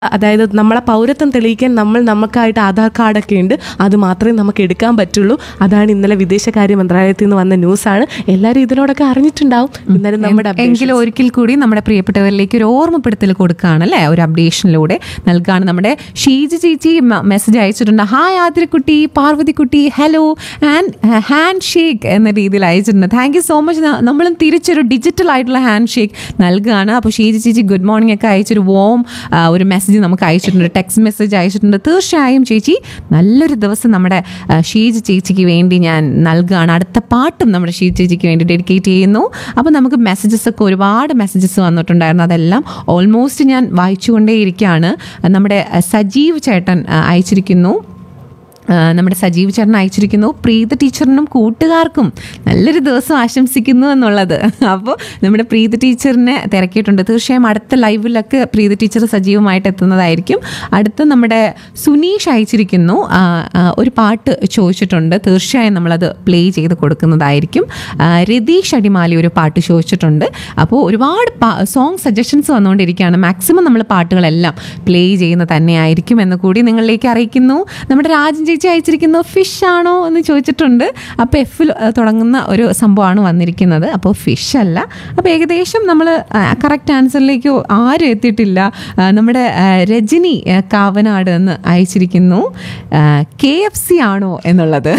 അതായത് നമ്മളെ പൗരത്വം തെളിയിക്കാൻ നമ്മൾ നമുക്കായിട്ട് ആധാർ കാർഡൊക്കെ ഉണ്ട് അത് മാത്രമേ നമുക്ക് എടുക്കാൻ പറ്റുള്ളൂ അതാണ് ഇന്നലെ വിദേശകാര്യ മന്ത്രാലയത്തിൽ നിന്ന് വന്ന ന്യൂസാണ് എല്ലാവരും ഇതിനോടൊക്കെ അറിഞ്ഞിട്ടുണ്ടാവും ഇന്നലെ നമ്മുടെ updations. എങ്കിലും ഒരിക്കൽ കൂടി നമ്മുടെ പ്രിയപ്പെട്ടവരിലേക്ക് ഒരു ഓർമ്മപ്പെടുത്തൽ കൊടുക്കുകയാണ് അല്ലേ ഒരു അപ്ഡേഷനിലൂടെ നൽകാണ് നമ്മുടെ ഷീജ ചേച്ചി മെസ്സേജ് അയച്ചിട്ടുണ്ട് ഹായ് ആതിരക്കുട്ടി പാർവതിക്കുട്ടി ഹലോ ആൻഡ് ഹാൻഡ് ഷേക്ക് എന്ന രീതിയിൽ അയച്ചിട്ടുണ്ട് താങ്ക് യു സോ മച്ച് നമ്മളും തിരിച്ചൊരു ഡിജിറ്റൽ ആയിട്ടുള്ള ഹാൻഡ് ഷേക്ക് നൽകുകയാണ് അപ്പോൾ ഷീജ ചേച്ചി ഗുഡ് മോർണിംഗ് ഒക്കെ അയച്ചൊരു വോം ഒരു മെസ്സേജ് നമുക്ക് അയച്ചിട്ടുണ്ട് ടെക്സ്റ്റ് മെസ്സേജ് അയച്ചിട്ടുണ്ട് തീർച്ചയായും ചേച്ചി നല്ലൊരു ദിവസം നമ്മുടെ ആ, ഷീജ ചേച്ചിക്ക് വേണ്ടി ഞാൻ നൽകുകയാണ് അടുത്ത പാട്ടും നമ്മുടെ ഷീജ ചേച്ചിക്ക് വേണ്ടി ഡെഡിക്കേറ്റ് ചെയ്യുന്നു അപ്പോൾ നമുക്ക് മെസ്സേജസ് ഒക്കെ ഒരുപാട് മെസ്സേജസ് വന്നിട്ടുണ്ടായിരുന്നു അതെല്ലാം ഓൾമോസ്റ്റ് ഞാൻ വായിച്ചുകൊണ്ടേയിരിക്കുകയാണ് നമ്മുടെ ആ, സജീവ് ചേട്ടൻ ആ, അയച്ചിരിക്കുന്നു ആ, നമ്മുടെ സജീവ് ചേട്ടൻ അയച്ചിരിക്കുന്നു പ്രീത ടീച്ചറിനും കൂട്ടുകാർക്കും നല്ലൊരു ദിവസം ആശംസിക്കുന്നു എന്നുള്ളത് അപ്പോൾ നമ്മുടെ പ്രീത ടീച്ചറിനെ തിരക്കിയിട്ടുണ്ട് തീർച്ചയായും അടുത്ത ലൈവിലൊക്കെ പ്രീത ടീച്ചർ സജീവമായിട്ട് എത്തുന്നതായിരിക്കും അടുത്ത നമ്മുടെ സുനീഷ് അയച്ചിരിക്കുന്നു ആ, ആ, ഒരു പാട്ട് ചോദിച്ചിട്ടുണ്ട് തീർച്ചയായും നമ്മളത് പ്ലേ ചെയ്ത് കൊടുക്കുന്നതായിരിക്കും ആ, രതീഷ് അടിമാലി ഒരു പാട്ട് ചോദിച്ചിട്ടുണ്ട് അപ്പോൾ ഒരുപാട് സോങ് സജഷൻസ് വന്നുകൊണ്ടിരിക്കുകയാണ് മാക്സിമം നമ്മൾ പാട്ടുകളെല്ലാം പ്ലേ ചെയ്യുന്ന തന്നെയായിരിക്കും എന്ന് കൂടി നിങ്ങളിലേക്ക് അറിയിക്കുന്നു നമ്മുടെ രാജൻ ചേച്ചി അയച്ചിരിക്കുന്നു ഫിഷ് ആണോ എന്ന് ചോദിച്ചിട്ടുണ്ട് അപ്പോൾ എഫിൽ തുടങ്ങുന്ന ഒരു സംഭവമാണ് വന്നിരിക്കുന്നത് അപ്പോൾ ഫിഷ് അല്ല അപ്പോൾ ഏകദേശം നമ്മൾ കറക്റ്റ് ആൻസറിലേക്ക് ആരും എത്തിയിട്ടില്ല ആ, നമ്മുടെ ആ, രജനി ആ, കാവനാട് എന്ന് അയച്ചിരിക്കുന്നു കെ എഫ് സി ആണോ എന്നുള്ളത്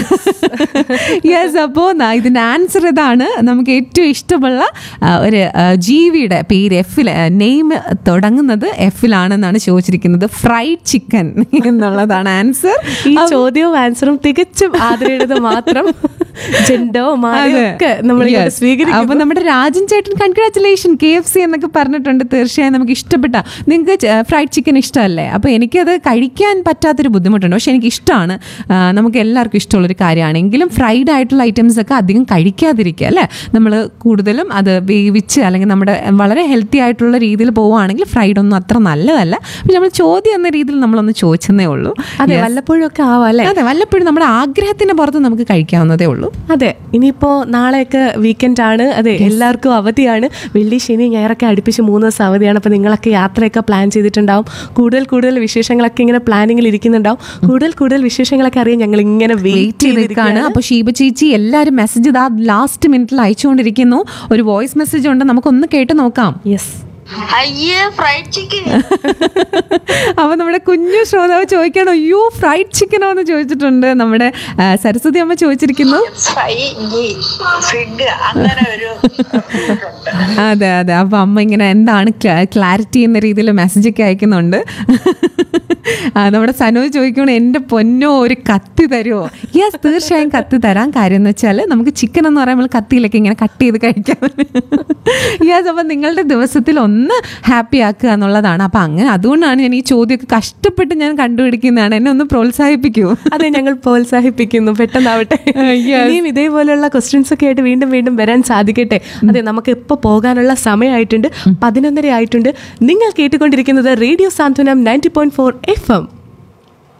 യെസ് അപ്പോൾ ഇതിൻ്റെ ആൻസർ ഇതാണ് നമുക്ക് ഏറ്റവും ഇഷ്ടമുള്ള ആ, ഒരു ആ, ജീവിയുടെ പേര് എഫിൽ നെയിം തുടങ്ങുന്നത് എഫിലാണെന്നാണ് ചോദിച്ചിരിക്കുന്നത് ഫ്രൈഡ് ചിക്കൻ എന്നുള്ളതാണ് ആൻസർ ഈ ചോദ്യവും ആൻസറും തികച്ചും ആദരയുടേത് മാത്രം ജെൻഡോ മാറിയോ ഒക്കെ നമ്മൾ Yes. സ്വീകരിക്കും അപ്പൊ നമ്മുടെ രാജൻ ചേട്ടൻ കൺഗ്രാറ്റുലേഷൻ കെ എഫ് സി എന്നൊക്കെ പറഞ്ഞിട്ടുണ്ട് തീർച്ചയായും നമുക്ക് ഇഷ്ടപ്പെട്ട നിങ്ങൾക്ക് ഫ്രൈഡ് ചിക്കൻ ഇഷ്ടമല്ലേ അപ്പൊ എനിക്കത് കഴിക്കാൻ പറ്റാത്തൊരു ബുദ്ധിമുട്ടുണ്ട് പക്ഷെ എനിക്ക് ഇഷ്ടമാണ് ആ, നമുക്ക് എല്ലാവർക്കും ഇഷ്ടമുള്ളൊരു കാര്യമാണ് എങ്കിലും ഫ്രൈഡ് ആയിട്ടുള്ള ഐറ്റംസ് ഒക്കെ അധികം കഴിക്കാതിരിക്കുക അല്ലേ നമ്മൾ കൂടുതലും അത് വേവിച്ച് അല്ലെങ്കിൽ നമ്മുടെ വളരെ ഹെൽത്തി ആയിട്ടുള്ള രീതിയിൽ പോവുകയാണെങ്കിൽ ഫ്രൈഡ് ഒന്നും അത്ര നല്ലതല്ല പക്ഷെ നമ്മൾ ചോദ്യം എന്ന രീതിയിൽ നമ്മളൊന്ന് ചോദിച്ചെന്നേ ഉള്ളൂ അതെ Yes. വല്ലപ്പോഴും ഒക്കെ ആവാം അല്ലേ അതെ വല്ലപ്പോഴും നമ്മുടെ ആഗ്രഹത്തിന്റെ പുറത്ത് നമുക്ക് കഴിക്കാവുന്നതേ ഉള്ളൂ അതെ ഇനിയിപ്പോ നാളെയൊക്കെ വീക്കെൻഡ് ആണ് അതെ എല്ലാവർക്കും അവധിയാണ് വെള്ളി ശനി ഞായറൊക്കെ അടുപ്പിച്ച് മൂന്ന് ദിവസം അവധിയാണ് അപ്പോൾ നിങ്ങളൊക്കെ യാത്രയൊക്കെ പ്ലാൻ ചെയ്തിട്ടുണ്ടാവും കൂടുതൽ കൂടുതൽ വിശേഷങ്ങളൊക്കെ ഇങ്ങനെ പ്ലാനിങ്ങിൽ ഇരിക്കുന്നുണ്ടാവും കൂടുതൽ കൂടുതൽ വിശേഷങ്ങളൊക്കെ അറിയാൻ ഞങ്ങൾ ഇങ്ങനെ വെയിറ്റ് വെയിറ്റ് ചെയ്തിരിക്കുകയാണ് അപ്പൊ ഷീബ ചേച്ചി എല്ലാവരും മെസ്സേജ് ഇതാ ലാസ്റ്റ് മിനിറ്റിൽ അയച്ചുകൊണ്ടിരിക്കുന്നു ഒരു വോയിസ് മെസ്സേജ് ഉണ്ട് നമുക്കൊന്ന് കേട്ട് നോക്കാം യെസ് അയ്യേ ഫ്രൈഡ് ചിക്കൻ അപ്പൊ നമ്മുടെ കുഞ്ഞു ശ്രോതാവ് ചോദിക്കണം അയ്യോ ഫ്രൈഡ് ചിക്കനോ എന്ന് ചോദിച്ചിട്ടുണ്ട് നമ്മുടെ ആ, സരസ്വതി അമ്മ ചോദിച്ചിരിക്കുന്നു ഫ്രൈ ഫിഗ് അങ്ങനെ ഒരു ഇതുണ്ട്. അതെ അതെ അപ്പൊ അമ്മ ഇങ്ങനെ എന്താണ് ക്ലാരിറ്റി എന്ന രീതിയിൽ മെസ്സേജ് ഒക്കെ അയക്കുന്നുണ്ട് ആ, നമ്മുടെ സനോജ് ചോദിക്കണം എൻ്റെ പൊന്നോ ഒരു കത്തി തരുമോ യെസ് തീർച്ചയായും കത്തി തരാം കാര്യം എന്ന് വെച്ചാൽ നമുക്ക് ചിക്കൻ എന്ന് പറയുമ്പോൾ കത്തിയിലൊക്കെ ഇങ്ങനെ കട്ട് ചെയ്ത് കഴിക്കാം യെസ് അപ്പം നിങ്ങളുടെ ദിവസത്തിൽ ഒന്ന് ഹാപ്പി ആക്കുക എന്നുള്ളതാണ് അപ്പം അങ്ങനെ അതുകൊണ്ടാണ് ഞാൻ ഈ ചോദ്യമൊക്കെ കഷ്ടപ്പെട്ട് ഞാൻ കണ്ടുപിടിക്കുന്നതാണ് എന്നെ ഒന്ന് പ്രോത്സാഹിപ്പിക്കൂ അതെ ഞങ്ങൾ പ്രോത്സാഹിപ്പിക്കുന്നു പെട്ടെന്നാവട്ടെ ഇനിയും ഇതേപോലെയുള്ള ക്വസ്റ്റ്യൻസ് ഒക്കെ ആയിട്ട് വീണ്ടും വീണ്ടും വരാൻ സാധിക്കട്ടെ അതെ നമുക്ക് ഇപ്പോൾ പോകാനുള്ള സമയമായിട്ടുണ്ട് പതിനൊന്നര ആയിട്ടുണ്ട് നിങ്ങൾ കേട്ടുകൊണ്ടിരിക്കുന്നത് radio Santhwanam ninety point four F M